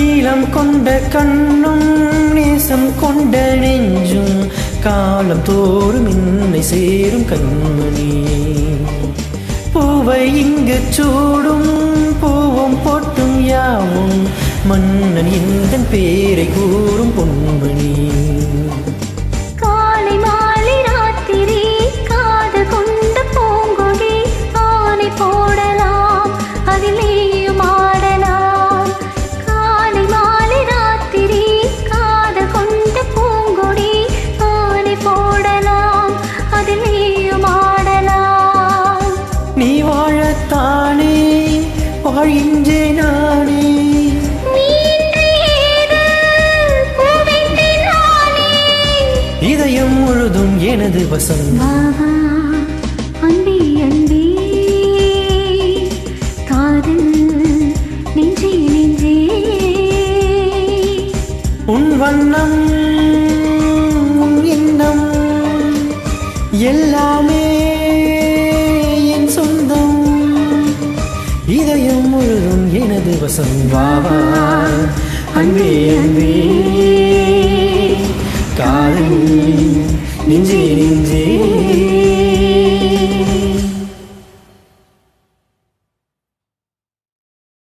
நீளம் கொண்ட கண்ணும் நேசம் கொண்ட நெஞ்சும் காலம் தோறும் என்னை சேரும் கண்மணி பூவை இங்கு சூடும் பூவும் பொட்டும் யாவும் மன்னன் இந்த பேரை கூறும் பொன்மணி காலை மாலை ராத்திரி காதல் கொண்ட பூங்கொடி ஆனை போடலாம் அதில் நீயும் ஆடலாம் காலை மாலை ராத்திரி காதல் கொண்ட பூங்கொடி ஆனை போடலாம் அதில் நீயும் ஆடலாம் நீ வாழத்தானே வாழ்கின்றே நானே நீ இன்று ஏது பூவென்று நானே இதயம் முழுதும் எனது வசம் வாவா அன்பே அன்பே காதல் நெஞ்சே நெஞ்சே உன் வண்ணம் உன் எண்ணம் எல்லாமே என் சொந்தம் இதயம் முழுதும் எனது வசம் வாவா அன்பே அன்பே காதல் நெஞ்சே நெஞ்சே